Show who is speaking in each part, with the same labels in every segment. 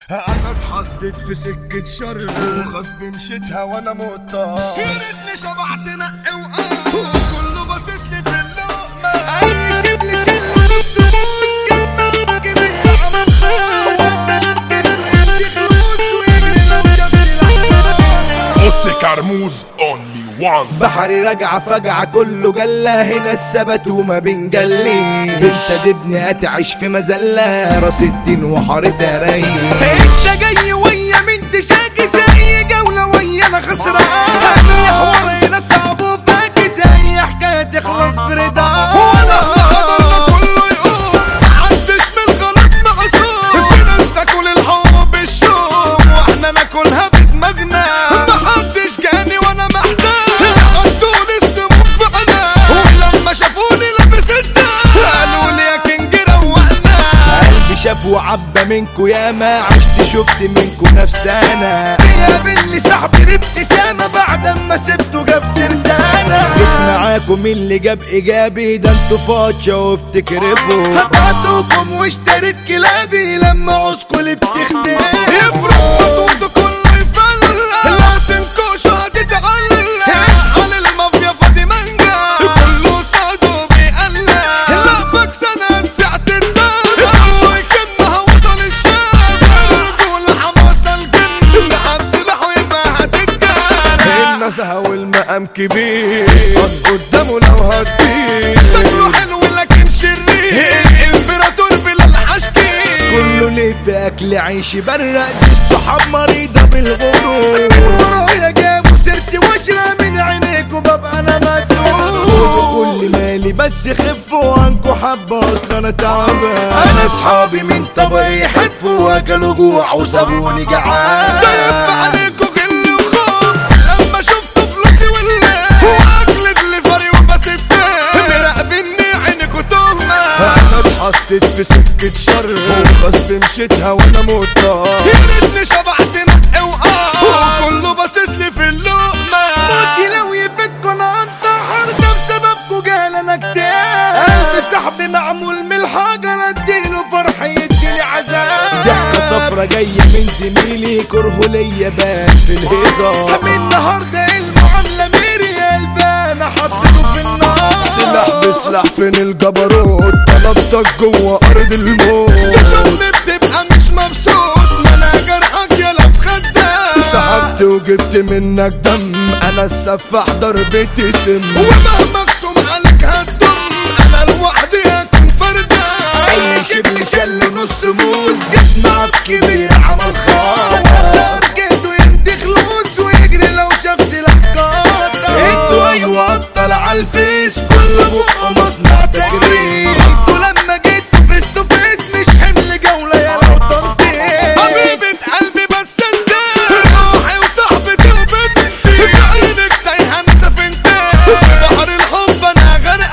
Speaker 1: انا اتحطيت في سكة شر وغصب مشيتها وانا مضطر يا ريتني شبعت نقي وقار وكله باصص لي في اللقمة
Speaker 2: اي شبل شل نص موس كمل كبير عمل
Speaker 3: اوتي كرموز اونلي وان
Speaker 4: بحري راجعة فجعة كله جلة هنا الثبت وما بنجليش انت دبني هتعيش في مزلة راس الدين وحارتها رايق
Speaker 2: انت جاي ويا من تشاكي زي جولة ويا انا خسران هني حواري صعب وفاكي زي حكاية تخلص برضا
Speaker 1: وانا حضرنا كله يقوم محدش من غلط معصوم في ناس تاكل الحب بالشوم واحنا ناكلها بدماغنا محدش جاني وانا محتاج حطولي السموم في عيني ولما شافوني لابس التاج قالوا لي يا كينج روقنا
Speaker 4: قلبي شاف وعبى منكو ياما عشت شفت منكو نفسانا
Speaker 2: قابلني صاحبي بابتسامة بعد ما سبته جاب سردانة
Speaker 4: جيت معاكم اللي جاب ايجابي ده انتوا فاتشة وبتكرفوا
Speaker 2: هبعتكم واشتريت كلابي لما عوزكوا اللي بتختفي
Speaker 1: يفرق خطوته كله يفل لا تنكوش هتتعلق اسأل المافيا فادي منجا كله صادو بيقلق لا فاكسنة ساعة الدم ويكنها وصل الشام الرجولة حماسة الجن سحب سلاحه يبقى هتتجرح النزهة والمقام كبير اسقط قدامه لو هتطير شكله حلو لكن شرير الامبراطور بلا الحشكي
Speaker 4: كله ليه في اكل عيش برق دي الصحاب مريضة بالغرور
Speaker 2: ورايا جابوا سيرتي واشرى من عينيكوا ببقى انا مدعو
Speaker 4: كل مالي بس خفوا عنكو حبة اصل انا تعبان
Speaker 2: انا اصحابي من طبعي يحفوا واكلوا جوع وسابوني جعان
Speaker 1: ضيف عليكوا غل وخبز لما شفتوا فلوسي والله واكل دليفري وبسيبتها مراقبيني عينكوا تهمة انا اتحطيت في سكة شر وغصب مشيتها وانا مضطر يا ريتني شبعت نقي وقار وكله باصص لي في اللقمة
Speaker 2: ودي لو يفيدكوا انا انتحر ده بسببكوا جال انا كتاب قلبي صاحبي معمول من الحجر اديله فرح يديني عذاب
Speaker 4: ضحكة صفرة جاية من زميلي كره ليا بان في الهزار
Speaker 2: من النهارده المعامله ميري قلبي حطيته في النار
Speaker 1: سلاح بسلاح فين الجبروت طلبتك جوه ارض الموت تشوفني بتبقى مش مبسوط ما انا جرحك يلا في خدك سحبت وجبت منك دم انا السفاح ضربتي سم ومهما اقسم عليك هتدم انا لوحدي هكون فردة
Speaker 4: اي شبل شل نص موز جت معاك كبير عمل خاطر
Speaker 2: جهده يدي خلوص ويجري لو شاف سلاح قاطع
Speaker 4: انتوا ايوه ابطال على الفيس كل بقى مصنع تجريح
Speaker 2: انتوا لما جيتوا فيس تو فيس مش حمل جولة يا لو تنطيط
Speaker 1: حبيبة قلبي بس انت روحي وصاحبتي وبنتي في عينك تايهة انا سفنتي في بحر الحب انا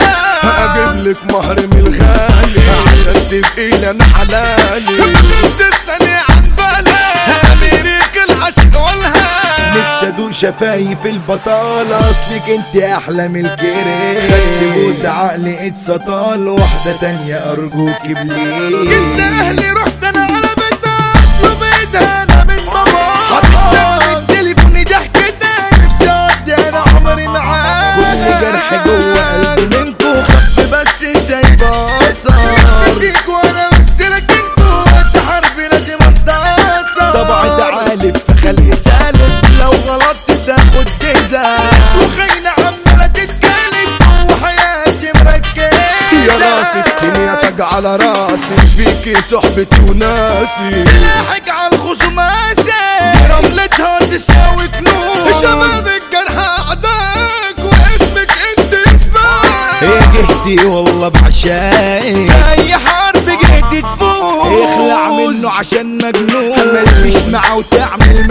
Speaker 1: غرقان اجيب لك مهر من الغالي عشان تبقي لي انا حلالي بنت الثانية عن بالي اميرك العشق والهام
Speaker 4: نفسي ادوق شفايف البطالة اصلك انت احلى من الكريم خدت بوس عقلي اتسطال واحدة تانية ارجوك
Speaker 2: جبت
Speaker 4: بليه
Speaker 2: اهلي رحت انا على بيتها اطلب ايدها انا من بابا حطيت تليفوني ضحكتها نفسي اقضي انا عمري معاها
Speaker 4: كل جرح جوه قلبي منكو خف بس سايبة اثر
Speaker 2: نسيك وانا بسلك انتوا وقت حربي لازم انتصر
Speaker 4: طبع تعالف في خلق سالب لو غلطت تاخد جزاء
Speaker 2: وخينا عمالة تتكلم وحياتي مركزة
Speaker 1: يا راس الدنيا تاج على راسي فيكي صحبتي وناسي
Speaker 2: سلاحك على الخصوماسة رملتها تساوي كنوز
Speaker 1: شباب الجرح اعداك واسمك انت اسمك
Speaker 4: ايه جهتي والله بعشاقك
Speaker 2: اي حرب جيت تفوز
Speaker 4: اخلع منه عشان مجنون ملكش معاه وتعمل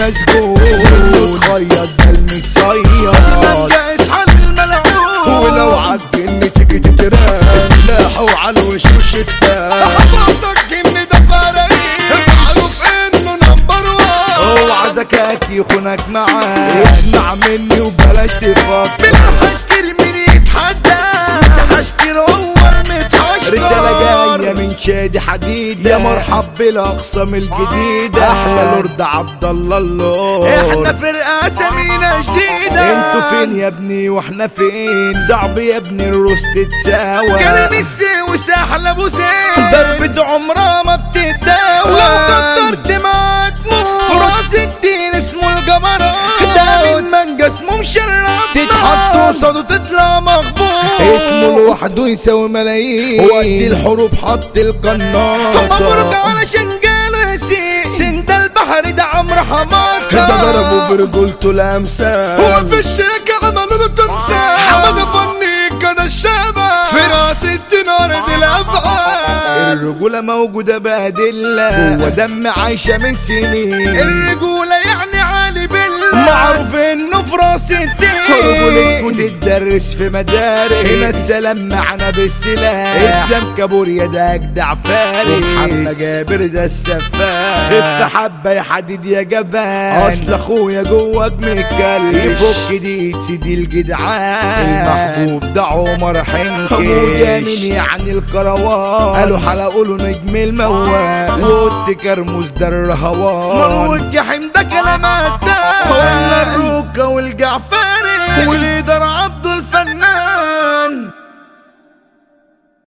Speaker 4: مسجون تخيط ده المتصيط
Speaker 2: منجا اصحى الملعون
Speaker 1: ولو عالجن تيجي تتراك سلاح وعلى الوشوش تساك حفاظك جن ده فريق معروف انه نمبر وان
Speaker 4: اوعى ذكاك يخونك معاه اسمع مني وبلاش تفكر
Speaker 2: بالحشكر مين يتحدى مسح اشكر هو المتحشكر
Speaker 4: رسالة جاية من شادي حد جديدة يا مرحب بالاقسام الجديدة احلى لورد عبد الله اللورد
Speaker 2: احنا فرقة سمينة جديدة
Speaker 4: انتوا فين يا ابني واحنا فين صعب يا ابني الروس تتساوى
Speaker 2: كريم السي ساحل ابو سين
Speaker 4: ضربة عمرها ما بتتداوى
Speaker 2: لو قدرت ما تموت في راس الدين اسمه الجبروت ده من مانجا اسمه مشرف
Speaker 4: تتحط قصاده تطلع مخبوط اسمه لوحده يساوي ملايين وقت الحروب حط القناصة
Speaker 2: مبروك علشان قالوا يا سي سند البحر ده عمرو حماسة
Speaker 4: ده ضربه برجولته الامثال
Speaker 1: هو في الشيك عملوا له تمثال حمد فني كده الشباب في راس الدينار دي الافعال
Speaker 4: الرجولة موجودة بأدلة هو دم عايشة من سنين
Speaker 2: الرجولة يعني علي بالله
Speaker 4: معروف انه في راس الدين رجولتكوا تتدرس في مدارس هنا السلام معنا بالسلاح اسلام كابوريا ده اجدع فارس ومحمد جابر ده السفاح خف حبه يا حديد يا جبان اصل اخويا جواك متكلم يفك دي سيدي الجدعان المحبوب ده عمر حنكش حمود يمين يعني الكروان قالوا حلقوا له نجم الموال وقت كرموز ده الرهوان
Speaker 2: مروج جحيم ده كلامات ده
Speaker 4: ولا الروكة والجعفري وليدة